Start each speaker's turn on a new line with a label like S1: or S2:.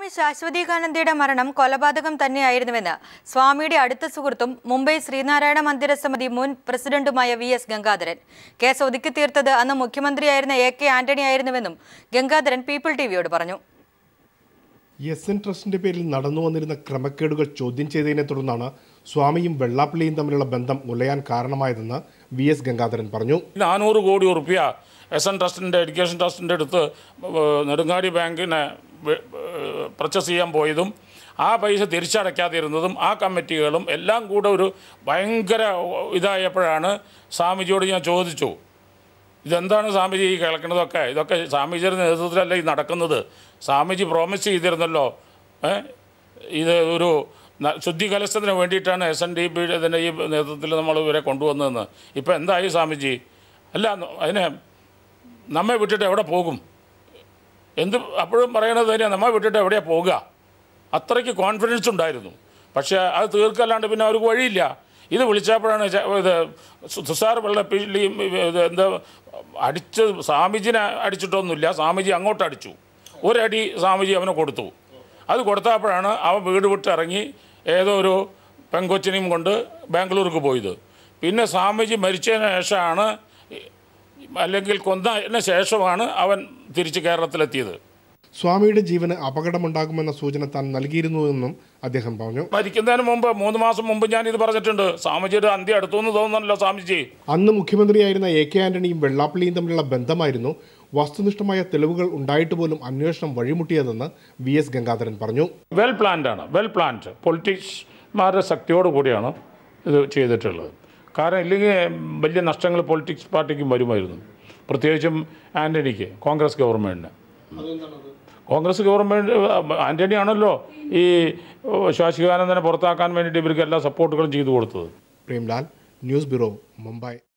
S1: സ്വാമി ശാശ്വതീകാനന്ദയുടെ മരണം കൊലപാതകം തന്നെയായിരുന്നുവെന്ന് സ്വാമിയുടെ അടുത്ത സുഹൃത്തും മുംബൈ ശ്രീനാരായണ മന്ദിര സമിതി മുൻ പ്രസിഡന്റുമായ വി എസ് ഗംഗാധരൻ കേസ് ഒതുക്കി തീർത്തത് അന്ന് മുഖ്യമന്ത്രിയായിരുന്ന എ കെ ആന്റണി ആയിരുന്നുവെന്നും ഗംഗാധരൻ പീപ്പിൾ ടിവിയോട് പറഞ്ഞു
S2: എസ് എൻ ട്രസ്റ്റിന്റെ പേരിൽ നടന്നു വന്നിരുന്ന ക്രമക്കേടുകൾ ചോദ്യം ചെയ്തതിനെ തുടർന്നാണ് സ്വാമിയും വെള്ളാപ്പള്ളിയും തമ്മിലുള്ള ബന്ധം ഉലയാൻ കാരണമായതെന്ന് വി എസ് ഗംഗാധരൻ പറഞ്ഞു
S3: നാനൂറ് കോടി ഉറുപ്പ്യ എസ് എൻ ട്രസ്റ്റിൻ്റെ എഡ്യൂക്കേഷൻ ട്രസ്റ്റിൻ്റെ അടുത്ത് ഏഹ്, നെടുങ്ങാടി ബാങ്കിനെ പർച്ചേസ് ചെയ്യാൻ പോയതും ആ പൈസ തിരിച്ചടയ്ക്കാതിരുന്നതും ആ കമ്മിറ്റികളും എല്ലാം കൂടെ ഒരു ഭയങ്കര ഇതായപ്പോഴാണ് സ്വാമിജിയോട് ഞാൻ ചോദിച്ചു ഇതെന്താണ് സ്വാമിജി ഈ കേൾക്കുന്നതൊക്കെ ഇതൊക്കെ സ്വാമിജിയുടെ നേതൃത്വത്തിലല്ല ഈ നടക്കുന്നത് സ്വാമിജി പ്രോമിസ് ചെയ്തിരുന്നല്ലോ ഏ? ഇത് ഒരു ന- ശുദ്ധി കലശത്തിന് വേണ്ടിയിട്ടാണ് എസ് എൻ ഡി പിയുടെ ഇതിൻ്റെ ഈ നേതൃത്വത്തിൽ നമ്മൾ ഇവരെ കൊണ്ടുവന്നതെന്ന് ഇപ്പം എന്തായി സ്വാമിജി അല്ല അതിനെ നമ്മെ വിട്ടിട്ട് എവിടെ പോകും എന്ത് അപ്പോഴും പറയണത് തന്നെയാണ് നമ്മെ വിട്ടിട്ട് എവിടെയാണ് പോകുക അത്രയ്ക്ക് കോൺഫിഡൻസ് ഉണ്ടായിരുന്നു പക്ഷേ അത് തീർക്കല്ലാണ്ട് പിന്നെ അവർക്ക് വഴിയില്ല ഇത് വിളിച്ചപ്പോഴാണ് ചെ- ഇത് സു- തുഷാർ വെള്ളപ്പിള്ളിയും ഇത് എന്താ അടിച്ച് സ്വാമിജിനെ അടിച്ചിട്ടൊന്നുമില്ല സ്വാമിജി അങ്ങോട്ട് അടിച്ചു ഒരടി സ്വാമിജി അവന് കൊടുത്തു അത് കൊടുത്തപ്പോഴാണ് അവൻ വീട് വിട്ട് ഇറങ്ങി ഏതോ ഒരു പെങ്കൊച്ചിനെയും കൊണ്ട് ബാംഗ്ലൂർക്ക് പോയത് പിന്നെ സ്വാമിജി മരിച്ചതിന് ശേഷമാണ് അല്ലെങ്കിൽ കൊന്നതിന് ശേഷമാണ് അവൻ തിരിച്ച് കേരളത്തിലെത്തിയത്
S2: സ്വാമിയുടെ ജീവന് അപകടമുണ്ടാകുമെന്ന സൂചന താൻ നൽകിയിരുന്നുവെന്നും അദ്ദേഹം പറഞ്ഞു
S3: മരിക്കുന്നതിന് മുമ്പ് മൂന്ന് മാസം മുമ്പ് ഞാൻ ഇത് പറഞ്ഞിട്ടുണ്ട് സ്വാമിജിയുടെ അന്ത്യം അടുത്തു എന്ന് തോന്നുന്നല്ലോ സ്വാമിജി
S2: അന്ന് മുഖ്യമന്ത്രിയായിരുന്ന എ കെ ആന്റണിയും വെള്ളാപ്പള്ളിയും തമ്മിലുള്ള ബന്ധമായിരുന്നു വസ്തുനിഷ്ഠമായ തെളിവുകൾ ഉണ്ടായിട്ട് പോലും അന്വേഷണം വഴിമുട്ടിയതെന്ന് വി എസ് ഗംഗാധരൻ പറഞ്ഞു
S3: വെൽ പ്ലാൻഡ് ആണ് വെൽ പ്ലാൻഡ് പൊളിറ്റിക്സ്മാരുടെ ശക്തിയോട് കൂടിയാണ് ഇത് ചെയ്തിട്ടുള്ളത് കാരണം ഇല്ലെങ്കിൽ വലിയ നഷ്ടങ്ങൾ പൊളിറ്റിക്സ് പാർട്ടിക്കും വരുമായിരുന്നു പ്രത്യേകിച്ചും ആൻ്റണിക്ക് കോൺഗ്രസ് ഗവൺമെൻറ്റിന് കോൺഗ്രസ് ഗവൺമെൻറ് ആൻ്റണി ആണല്ലോ ഈ ശാശ്വതാനന്ദനെ പുറത്താക്കാൻ വേണ്ടിയിട്ട് ഇവർക്ക് എല്ലാ സപ്പോർട്ടുകളും ചെയ്തു കൊടുത്തത്
S2: പ്രേംലാൽ ന്യൂസ് ബ്യൂറോ മുംബൈ